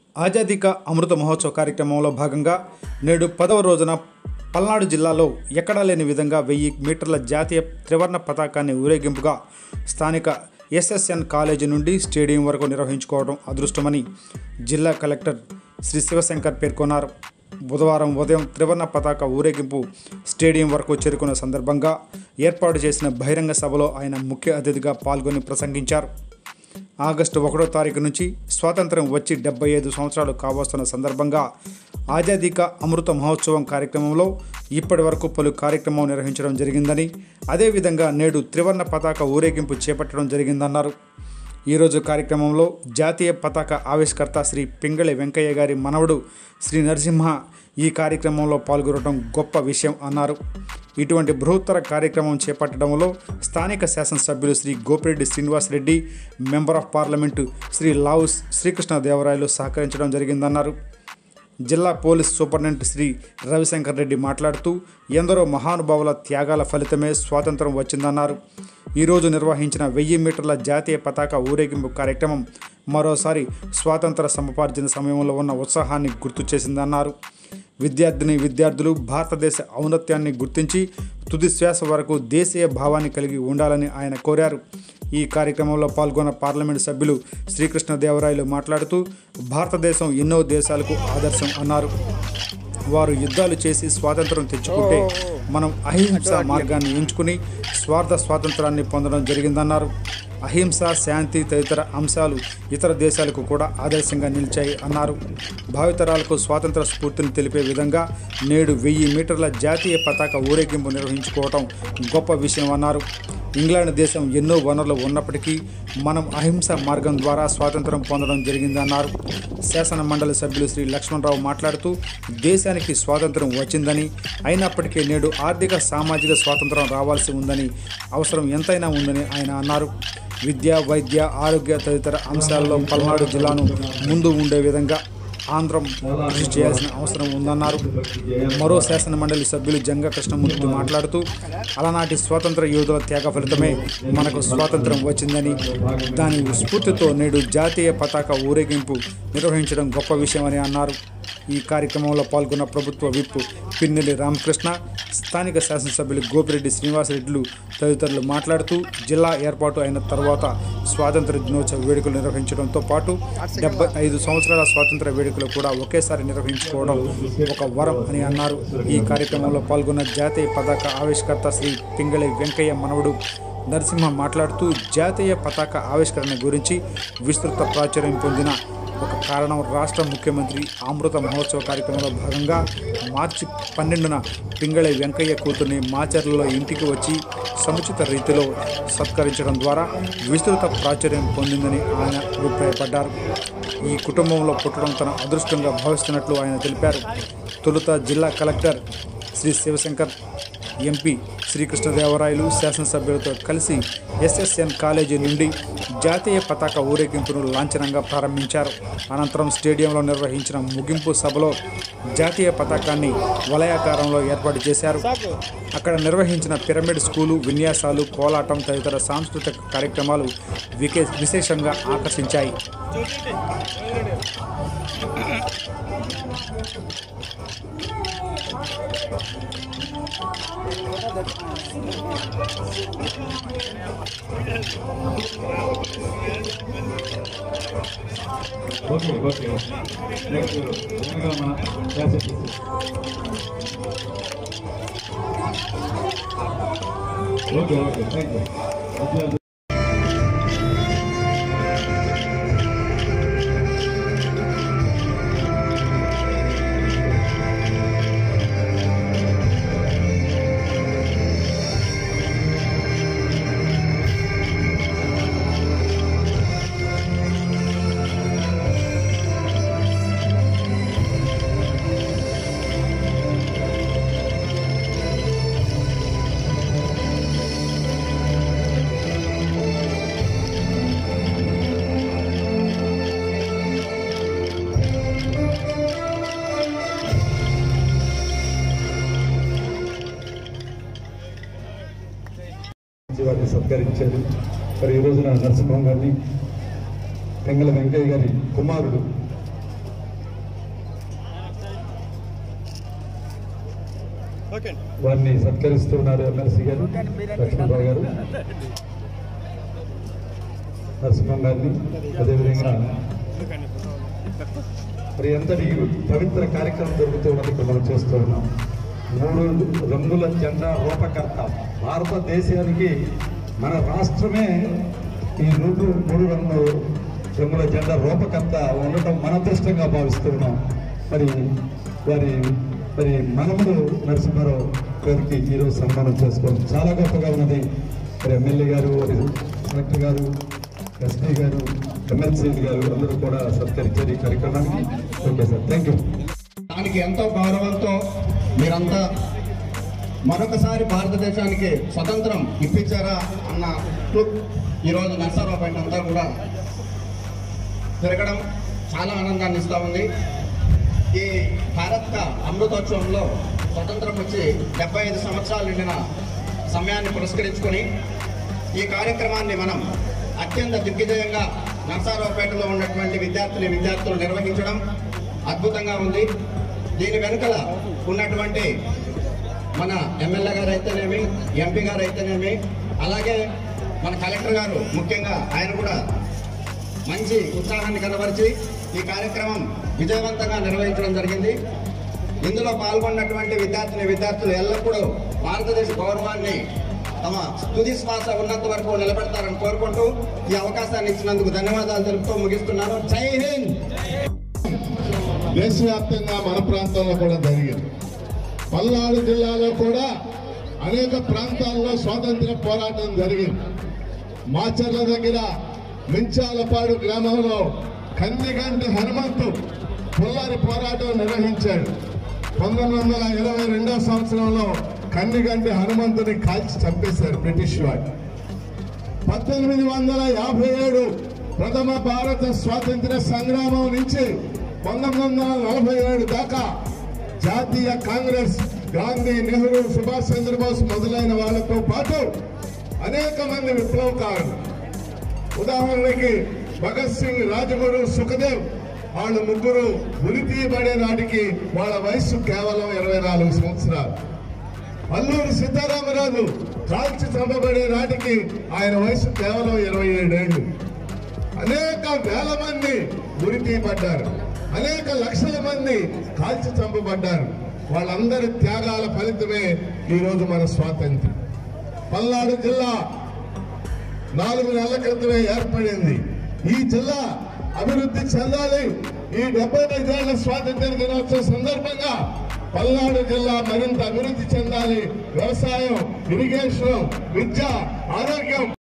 ఆజాదీ కా అమృత మహోత్సవ కార్యక్రమంలో భాగంగా నేడు పదవ రోజున పల్నాడు జిల్లాలో ఎక్కడా లేని విధంగా వెయ్యి మీటర్ల జాతీయ త్రివర్ణ పతాకాన్ని ఊరేగింపుగా స్థానిక ఎస్ఎస్ఎన్ కాలేజీ నుండి స్టేడియం వరకు నిర్వహించుకోవడం అదృష్టమని జిల్లా కలెక్టర్ శ్రీ శివశంకర్ పేర్కొన్నారు బుధవారం ఉదయం త్రివర్ణ పతాక ఊరేగింపు స్టేడియం వరకు చేరుకున్న సందర్భంగా ఏర్పాటు చేసిన బహిరంగ సభలో ఆయన ముఖ్య అతిథిగా పాల్గొని ప్రసంగించారు ఆగస్టు ఒకటో తారీఖు నుంచి స్వాతంత్రం వచ్చి డెబ్బై ఐదు సంవత్సరాలు కావస్తున్న సందర్భంగా ఆజాదీ కా అమృత మహోత్సవం కార్యక్రమంలో ఇప్పటి వరకు పలు కార్యక్రమం నిర్వహించడం జరిగిందని అదేవిధంగా నేడు త్రివర్ణ పతాక ఊరేగింపు చేపట్టడం జరిగిందన్నారు ఈరోజు కార్యక్రమంలో జాతీయ పతాక ఆవిష్కర్త శ్రీ పింగళి వెంకయ్య గారి మనవడు శ్రీ నరసింహ ఈ కార్యక్రమంలో పాల్గొనడం గొప్ప విషయం అన్నారు ఇటువంటి బృహత్తర కార్యక్రమం చేపట్టడంలో స్థానిక శాసనసభ్యులు Shri Gopireddy Srinivas Reddy member of parliament Shri లావుస్ శ్రీకృష్ణదేవరాయలు సహకరించడం జరిగిందన్నారు జిల్లా పోలీస్ సూపరింటెండెంట్ శ్రీ రవిశంకర్ రెడ్డి మాట్లాడుతూ ఎందరో మహానుభావుల త్యాగాల ఫలితమే స్వాతంత్రం వచ్చిందన్నారు ఈరోజు నిర్వహించిన వెయ్యి మీటర్ల జాతీయ పతాక ఊరేగింపు కార్యక్రమం మరోసారి స్వాతంత్ర సముపార్జన సమయంలో ఉన్న ఉత్సాహాన్ని గుర్తు చేసిందన్నారు విద్యార్థిని విద్యార్థులు భారతదేశ ఔన్నత్యాన్ని గుర్తించి తుది శ్వాస వరకు దేశీయ భావాన్ని కలిగి ఉండాలని ఆయన కోరారు ఈ కార్యక్రమంలో పాల్గొన్న పార్లమెంటు సభ్యులు శ్రీకృష్ణదేవరాయలు మాట్లాడుతూ భారతదేశం ఎన్నో దేశాలకు ఆదర్శం అన్నారు వారు యుద్ధాలు చేసి స్వాతంత్రం తెచ్చుకుంటే మనం అహింస మార్గాన్ని ఎంచుకుని స్వార్థ స్వాతంత్రాన్ని పొందడం జరిగిందన్నారు అహింస శాంతి తదితర అంశాలు ఇతర దేశాలకు కూడా ఆదర్శంగా నిలిచాయి అన్నారు భావితరాలకు స్వాతంత్ర స్ఫూర్తిని తెలిపే విధంగా నేడు వెయ్యి మీటర్ల జాతీయ పతాక ఊరేగింపు నిర్వహించుకోవటం గొప్ప విషయం అన్నారు ఇంగ్లాండ్ దేశం ఎన్నో వనరులు ఉన్నప్పటికీ మనం అహింస మార్గం ద్వారా స్వాతంత్రం పొందడం జరిగిందన్నారు శాసన మండలి సభ్యులు శ్రీ లక్ష్మణరావు మాట్లాడుతూ దేశానికి స్వాతంత్రం వచ్చిందని అయినప్పటికీ నేడు ఆర్థిక సామాజిక స్వాతంత్రం రావాల్సి ఉందని అవసరం ఎంతైనా ఉందని ఆయన అన్నారు విద్య వైద్య ఆరోగ్య తదితర అంశాల్లో పల్నాడు జిల్లాను ముందు ఉండే విధంగా ఆంధ్రం కృషి చేయాల్సిన అవసరం ఉందన్నారు మరో శాసన మండలి సభ్యులు జంగ కృష్ణమూర్తి మాట్లాడుతూ అలనాటి స్వాతంత్ర యోధుల త్యాగ ఫలితమే మనకు స్వాతంత్రం వచ్చిందని దాని స్ఫూర్తితో నేడు జాతీయ పతాక ఊరేగింపు నిర్వహించడం గొప్ప విషయమని అన్నారు ఈ కార్యక్రమంలో పాల్గొన్న ప్రభుత్వ విప్ పిన్నెల్లి రామకృష్ణ స్థానిక శాసనసభ్యులు గోపిరెడ్డి శ్రీనివాసరెడ్డిలు తదితరులు మాట్లాడుతూ జిల్లా ఏర్పాటు అయిన తర్వాత స్వాతంత్ర దినోత్సవ వేడుకలు నిర్వహించడంతో పాటు డెబ్బై ఐదు సంవత్సరాల స్వాతంత్ర వేడుకలు కూడా ఒకేసారి నిర్వహించుకోవడం ఒక వరం అని అన్నారు ఈ కార్యక్రమంలో పాల్గొన్న జాతీయ పతాక ఆవిష్కర్త శ్రీ పింగళి వెంకయ్య మనవడు నరసింహ మాట్లాడుతూ జాతీయ పతాక ఆవిష్కరణ గురించి విస్తృత ప్రాచుర్యం పొందిన ఒక కారణం రాష్ట్ర ముఖ్యమంత్రి అమృత మహోత్సవ కార్యక్రమంలో భాగంగా మార్చి పన్నెండున పింగళి వెంకయ్య కూతుర్ని మాచర్లలో ఇంటికి వచ్చి సముచిత రీతిలో సత్కరించడం ద్వారా విస్తృత ప్రాచుర్యం పొందిందని ఆయన అభిప్రాయపడ్డారు ఈ కుటుంబంలో పుట్టడం తన అదృష్టంగా భావిస్తున్నట్లు ఆయన తెలిపారు తొలుత జిల్లా కలెక్టర్ శ్రీ శివశంకర్ ఎంపీ శ్రీకృష్ణదేవరాయలు శాసనసభ్యులతో కలిసి ఎస్ఎస్ఎన్ కాలేజీ నుండి జాతీయ పతాక ఊరేగింపును లాంఛనంగా ప్రారంభించారు అనంతరం స్టేడియంలో నిర్వహించిన ముగింపు సభలో జాతీయ పతాకాన్ని వలయాకారంలో ఏర్పాటు చేశారు అక్కడ నిర్వహించిన పిరమిడ్ స్కూలు విన్యాసాలు కోలాటం తదితర సాంస్కృతిక కార్యక్రమాలు వికే విశేషంగా ఆకర్షించాయి ఓకే ఓకే నెక్స్ట్ తెలంగాణ శాసన ఓకే ఓకే థ్యాంక్ యూ వారిని సత్కరించారు మరి ఈ రోజున నరసింహం గారిని పెంగళ వెంకయ్య గారి కుమారుడు వారిని సత్కరిస్తున్నారు ఎమ్మెల్సీ గారు లక్ష్మణరావు గారు నరసింహం గారిని అదేవిధంగా మరి ఎంతటి పవిత్ర కార్యక్రమం జరుగుతున్నది ఇక్కడ మనం చేస్తూ ఉన్నాం మూడు రంగుల జెండా రూపకర్త భారతదేశానికి మన రాష్ట్రమే ఈ రెండు మూడు రంగు రంగుల జెండా రూపకర్త ఉండటం మన అదృష్టంగా భావిస్తూ ఉన్నాం మరి వారి మరి మనముడు నరసింహారావు గారికి ఈరోజు సన్మానం చేసుకోవడం చాలా గొప్పగా ఉన్నది మరి ఎమ్మెల్యే గారు మరి కలెక్టర్ గారు ఎస్పీ గారు ఎమ్మెల్సీ గారు అందరూ కూడా సత్కరించారు ఈ కార్యక్రమానికి ఓకే సార్ థ్యాంక్ యూ దానికి ఎంతో గౌరవంతో మీరంతా మరొకసారి భారతదేశానికి స్వతంత్రం ఇప్పించారా అన్న క్లుప్ ఈరోజు నర్సారావుపేట అంతా కూడా తిరగడం చాలా ఆనందాన్ని ఇస్తూ ఉంది ఈ భారత్ అమృతోత్సవంలో స్వతంత్రం వచ్చి డెబ్బై ఐదు సంవత్సరాలు నిండిన సమయాన్ని పురస్కరించుకొని ఈ కార్యక్రమాన్ని మనం అత్యంత దిగ్విజయంగా నర్సారావుపేటలో ఉన్నటువంటి విద్యార్థులు విద్యార్థులు నిర్వహించడం అద్భుతంగా ఉంది దీని వెనుకల ఉన్నటువంటి మన ఎమ్మెల్యే గారు అయితేనేమి ఎంపీ గారు అయితేనేమి అలాగే మన కలెక్టర్ గారు ముఖ్యంగా ఆయన కూడా మంచి ఉత్సాహాన్ని కనబరిచి ఈ కార్యక్రమం విజయవంతంగా నిర్వహించడం జరిగింది ఇందులో పాల్గొన్నటువంటి విద్యార్థిని విద్యార్థులు ఎల్లప్పుడూ భారతదేశ గౌరవాన్ని తమ తుది శ్వాస ఉన్నంత వరకు నిలబెడతారని కోరుకుంటూ ఈ అవకాశాన్ని ఇచ్చినందుకు ధన్యవాదాలు తెలుపుతూ ముగిస్తున్నాను జై హింద్ దేశవ్యాప్తంగా మన ప్రాంతంలో కూడా జరిగింది పల్నాడు జిల్లాలో కూడా అనేక ప్రాంతాల్లో స్వాతంత్ర పోరాటం జరిగింది మాచర్ల దగ్గర మించాలపాడు గ్రామంలో కందిగంటి హనుమంతు పుల్లారి పోరాటం నిర్వహించాడు పంతొమ్మిది వందల ఇరవై రెండో సంవత్సరంలో కందిగంటి హనుమంతుని కాల్చి చంపేశారు బ్రిటిష్ వాడు పద్దెనిమిది వందల యాభై ఏడు ప్రథమ భారత స్వాతంత్ర సంగ్రామం నుంచి పంతొమ్మిది వందల నలభై ఏడు దాకా జాతీయ కాంగ్రెస్ గాంధీ నెహ్రూ సుభాష్ చంద్రబోస్ మొదలైన వాళ్ళతో పాటు అనేక మంది విప్లవకారులు ఉదాహరణకి భగత్ సింగ్ రాజగురు సుఖదేవ్ వాళ్ళు ముగ్గురు ఉరి తీయబడే నాటికి వాళ్ళ వయస్సు కేవలం ఇరవై నాలుగు సంవత్సరాలు అల్లూరి సీతారామరాజు కాల్చి చంపబడే నాటికి ఆయన వయసు కేవలం ఇరవై ఏడేళ్లు అనేక వేల మంది ఉరి తీయబడ్డారు అనేక లక్షల మంది కాల్చి చంపబడ్డారు వాళ్ళందరి త్యాగాల ఫలితమే ఈరోజు మన స్వాతంత్ర్యం పల్నాడు జిల్లా నాలుగు నెలల క్రితమే ఏర్పడింది ఈ జిల్లా అభివృద్ధి చెందాలి ఈ డెబ్బై ఐదేళ్ల స్వాతంత్ర దినోత్సవం సందర్భంగా పల్నాడు జిల్లా మరింత అభివృద్ధి చెందాలి వ్యవసాయం ఇరిగేషన్ విద్య ఆరోగ్యం